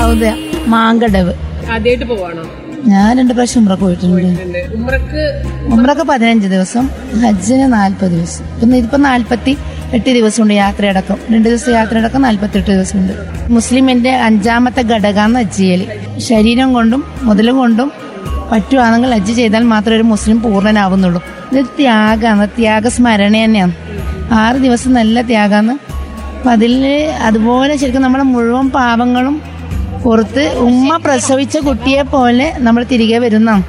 റൗദ മാങ്കടവ് ആദ്യമായിട്ട് പോവാണോ ഞാൻ രണ്ട് പ്രാവശ്യം ഉമ്ര പോയിട്ടുണ്ട് ഉണ്ട്. ഉമ്രക്ക് ഉമ്രക്ക് പതിനഞ്ച് ദിവസം ഹജ്ജിന് നാൽപ്പത് ദിവസം ഇപ്പം ഇതിപ്പോൾ നാൽപ്പത്തി എട്ട് ദിവസമുണ്ട് യാത്രയടക്കം രണ്ട് ദിവസം യാത്രയടക്കം നാൽപ്പത്തി എട്ട് ദിവസമുണ്ട് മുസ്ലിമിന്റെ അഞ്ചാമത്തെ ഘടകമാണ് ഹജ്ജ് ചെയ്യൽ ശരീരം കൊണ്ടും മുതൽ കൊണ്ടും പറ്റുവാണെങ്കിൽ ഹജ്ജ് ചെയ്താൽ മാത്രമേ ഒരു മുസ്ലിം പൂർണ്ണനാവുന്നുള്ളൂ ഇത് ത്യാഗമാണ് ത്യാഗ സ്മരണ തന്നെയാണ് ആറ് ദിവസം നല്ല ത്യാഗമാണ് അപ്പം അതിൽ അതുപോലെ ശരിക്കും നമ്മുടെ മുഴുവൻ പാപങ്ങളും പുറത്ത് ഉമ്മ പ്രസവിച്ച കുട്ടിയെ പോലെ നമ്മൾ തിരികെ വരുന്നതാണ്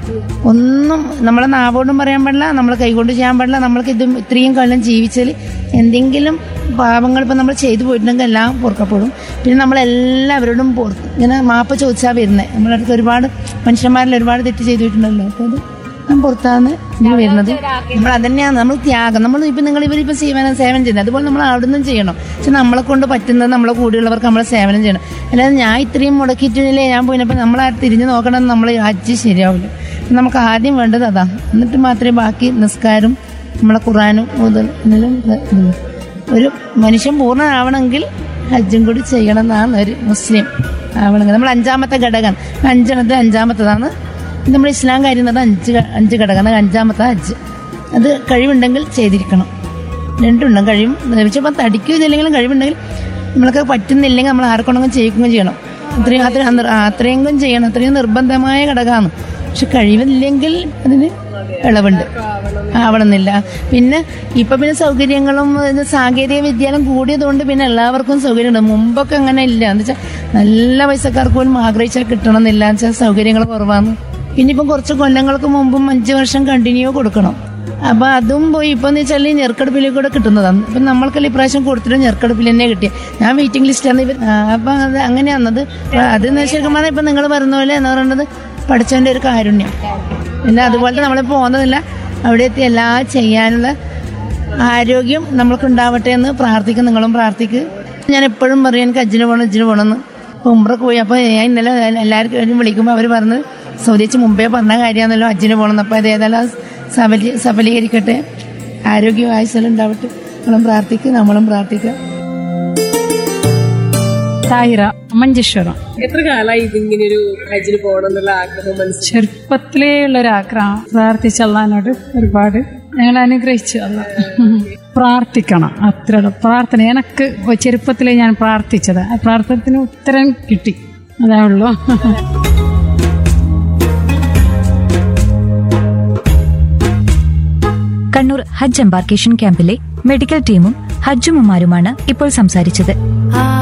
ഒന്നും നമ്മളെ നാവോടും പറയാൻ പാടില്ല നമ്മളെ കൈകൊണ്ട് ചെയ്യാൻ പാടില്ല നമ്മൾക്ക് ഇത് ഇത്രയും കാലം ജീവിച്ചാൽ എന്തെങ്കിലും പാപങ്ങൾ ഇപ്പം നമ്മൾ ചെയ്തു പോയിട്ടുണ്ടെങ്കിൽ എല്ലാം പൊറുക്കപ്പെടും പിന്നെ നമ്മളെല്ലാവരോടും പുറത്ത് ഇങ്ങനെ മാപ്പ് ചോദിച്ചാൽ വരുന്നത് നമ്മുടെ അടുത്ത് ഒരുപാട് മനുഷ്യന്മാരിൽ ഒരുപാട് തെറ്റ് ചെയ്തിട്ടുണ്ടല്ലോ അപ്പോൾ അത് ഞാൻ പുറത്താണ് ഇങ്ങനെ വരുന്നത് നമ്മൾ അതന്നെയാണ് നമ്മൾ ത്യാഗം നമ്മൾ ഇപ്പം നിങ്ങൾ ഇവരിപ്പോൾ സേവനം സേവനം ചെയ്യുന്നത് അതുപോലെ നമ്മൾ അവിടെ നിന്നും ചെയ്യണം പക്ഷെ നമ്മളെ കൊണ്ട് പറ്റുന്നത് നമ്മളെ കൂടെയുള്ളവർക്ക് നമ്മളെ സേവനം ചെയ്യണം അല്ലാതെ ഞാൻ ഇത്രയും മുടക്കിയിട്ടില്ലേ ഞാൻ പോയിനപ്പോൾ നമ്മൾ ആ തിരിഞ്ഞു നോക്കണം നമ്മൾ ഹജ്ജ് ശരിയാവില്ല നമുക്ക് ആദ്യം വേണ്ടത് അതാ എന്നിട്ട് മാത്രമേ ബാക്കി നിസ്കാരം നമ്മളെ ഖുറാനും മുതൽ ഇതിലും ഇത് ഇതുള്ളൂ. ഒരു മനുഷ്യൻ പൂർണ്ണനാവണമെങ്കിൽ ഹജ്ജും കൂടി ചെയ്യണം എന്നാണ് ഒരു മുസ്ലിം ആവണമെങ്കിൽ നമ്മൾ അഞ്ചാമത്തെ ഘടകം അഞ്ചെണ്ണത്തിൽ അഞ്ചാമത്തതാണ് നമ്മൾ ഇസ്ലാം കാര്യന്നത് അഞ്ച് ഘ- അഞ്ച് ഘടകം അത് അഞ്ചാമത്തെ ഹജ്ജ് അത് കഴിവുണ്ടെങ്കിൽ ചെയ്തിരിക്കണം രണ്ടുണ്ടാവും കഴിവും ചിലപ്പോൾ തടിക്കുകയില്ലെങ്കിലും കഴിവുണ്ടെങ്കിൽ നമ്മൾക്ക് പറ്റുന്നില്ലെങ്കിൽ നമ്മൾ ആർക്കൊണ്ടെങ്കിലും ചെയ്യിക്കുകയും ചെയ്യണം അത്രയും അത്ര അത്രയെങ്കിലും ചെയ്യണം അത്രയും നിർബന്ധമായ ഘടകമാണ് പക്ഷെ കഴിവില്ലെങ്കിൽ അതിന് ഇളവുണ്ട് ആവണമെന്നില്ല പിന്നെ ഇപ്പൊ പിന്നെ സൗകര്യങ്ങളും ഇത് സാങ്കേതിക വിദ്യയിലും കൂടിയതുകൊണ്ട് പിന്നെ എല്ലാവർക്കും സൗകര്യമുണ്ട് മുമ്പൊക്കെ അങ്ങനെ ഇല്ല എന്ന് വെച്ചാൽ നല്ല പൈസക്കാർക്ക് പോലും ആഗ്രഹിച്ചാൽ കിട്ടണമെന്നില്ല എന്ന് വെച്ചാൽ സൗകര്യങ്ങൾ കുറവാണ് പിന്നെ ഇപ്പം കുറച്ച് കൊല്ലങ്ങൾക്ക് മുമ്പും അഞ്ച് വർഷം കണ്ടിന്യൂ കൊടുക്കണം അപ്പൊ അതും പോയി ഇപ്പൊ എന്ന് വെച്ചാൽ ഞെറുക്കടുപ്പിൽ കൂടെ കിട്ടുന്നതാണ് ഇപ്പൊ നമ്മൾക്കെല്ലാം ഇപ്രാവശ്യം കൊടുത്തിട്ട് ഞെറുക്കടുപ്പിൽ തന്നെ കിട്ടിയ ഞാൻ വെയിറ്റിംഗ് ലിസ്റ്റാണ് ഇവർ ആ, അപ്പൊ അത് അങ്ങനെയാണത് അത് ശരിക്കും പറഞ്ഞാൽ ഇപ്പൊ നിങ്ങൾ പറഞ്ഞ പോലെ എന്ന് പറയുന്നത് പഠിച്ചവന്റെ ഒരു കാരുണ്യം പിന്നെ അതുപോലെ നമ്മൾ പോകുന്നതില്ല അവിടെ എത്തി എല്ലാം ചെയ്യാനുള്ള ആരോഗ്യം നമ്മൾക്ക് ഉണ്ടാവട്ടെ എന്ന് പ്രാർത്ഥിക്കും നിങ്ങളും പ്രാർത്ഥിക്ക് ഞാൻ എപ്പോഴും പറയും എനിക്ക് അജ്ജിന് പോകണം അജ്ജിന് പോകണമെന്ന് അപ്പോൾ ഉമ്രക്ക് പോയി അപ്പോൾ ഞാൻ ഇന്നലെ എല്ലാവർക്കും വിളിക്കുമ്പോൾ അവർ പറഞ്ഞത് സൗദിച്ച് മുമ്പേ പറഞ്ഞ കാര്യമാണല്ലോ അജ്ജിന് പോകണം അപ്പോൾ അത് ഏതായാലും അത് സഫലീ സഫലീകരിക്കട്ടെ ആരോഗ്യ ആയുസ്സെല്ലാം ഉണ്ടാവട്ടെ നമ്മളും പ്രാർത്ഥിക്കുക നമ്മളും പ്രാർത്ഥിക്കുക താഹിറ മഞ്ചേശ്വരം എത്ര കാലമായി ഇതിങ്ങനെ ഒരു ഹജ്ജിന് പോകണം എന്നുള്ള ആഗ്രഹം മനസ്സിൽ ചെറുപ്പത്തിലേ ഉള്ളൊരാഗ്രഹം പ്രാർത്ഥിച്ചല്ലാനോട് ഒരുപാട് ഞങ്ങൾ അനുഗ്രഹിച്ചു അല്ല പ്രാർത്ഥിക്കണം അത്ര പ്രാർത്ഥന എനക്ക് ചെറുപ്പത്തിലേ ഞാൻ പ്രാർത്ഥിച്ചത് ആ പ്രാർത്ഥനത്തിന് ഉത്തരം കിട്ടി അതേ ഉള്ളൂ കണ്ണൂർ ഹജ്ജ് എംബാർക്കേഷൻ ക്യാമ്പിലെ മെഡിക്കൽ ടീമും ഹജ്ജുമുമാരുമാണ് ഇപ്പോൾ സംസാരിച്ചത്